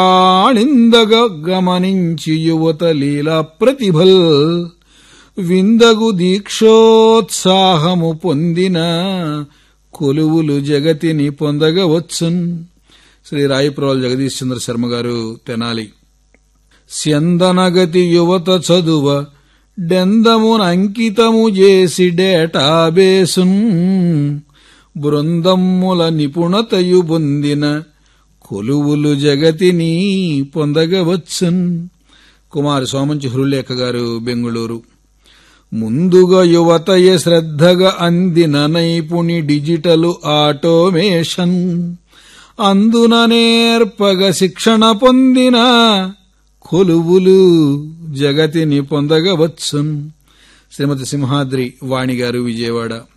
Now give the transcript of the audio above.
ఆళిందగ గమనించి యువత లీలా ప్రతిభల్ విందగు దీక్షోత్సాహము పొందిన కొలువులు జగతిని పొందగవచ్చున్ శ్రీ రాయపురాలు జగదీష్ చంద్ర శర్మ గారు తెనాలి స్యందనగతి యువత చదువ డెందమున అంకితము చేసి డేటాబేసున్ బృందమ్ముల నిపుణతయు పొందిన కొలువులు జగతిని పొందగవచ్చున్ కుమారి సోమంచి హృలేఖ గారు బెంగుళూరు ముందుగా యువతయ శ్రద్ధగా అందిన నైపుణి డిజిటల్ ఆటోమేషన్ అందున నేర్పగ శిక్షణ పొందిన కొలువులు జగతిని పొందగవచ్చున్ శ్రీమతి సింహాద్రి వాణి గారు విజయవాడ